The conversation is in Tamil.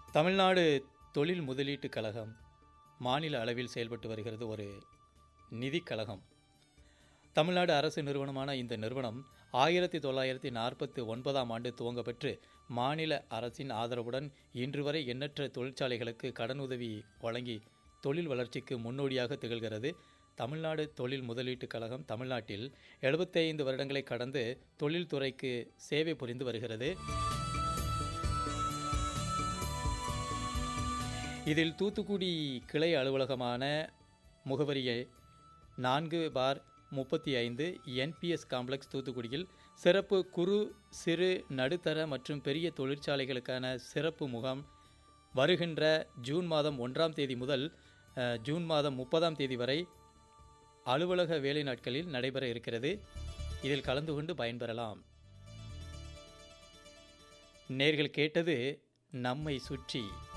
தமிழ்நாடு தொழில் முதலீட்டுக் கழகம் மாநில அளவில் செயல்பட்டு வருகிறது ஒரு நிதிக் கழகம் தமிழ்நாடு அரசு நிறுவனமான இந்த நிறுவனம் ஆயிரத்தி தொள்ளாயிரத்தி நாற்பத்தி ஒன்பதாம் ஆண்டு துவங்கப்பெற்று மாநில அரசின் ஆதரவுடன் இன்று வரை எண்ணற்ற தொழிற்சாலைகளுக்கு கடனுதவி வழங்கி தொழில் வளர்ச்சிக்கு முன்னோடியாக திகழ்கிறது தமிழ்நாடு தொழில் முதலீட்டுக் கழகம் தமிழ்நாட்டில் 75 வருடங்களை கடந்து தொழில்துறைக்கு சேவை புரிந்து வருகிறது இதில் தூத்துக்குடி கிளை அலுவலகமான முகவரியை நான்கு பார் முப்பத்தி ஐந்து என்பிஎஸ் காம்ப்ளெக்ஸ் தூத்துக்குடியில் சிறப்பு குறு சிறு நடுத்தர மற்றும் பெரிய தொழிற்சாலைகளுக்கான சிறப்பு முகாம் வருகின்ற ஜூன் மாதம் ஒன்றாம் தேதி முதல் அஹ், ஜூன் மாதம் முப்பதாம் தேதி வரை அலுவலக வேலை நாட்களில் நடைபெற இருக்கிறது இதில் கலந்து கொண்டு பயன்பெறலாம் நேர்கள் கேட்டது நம்மை சுற்றி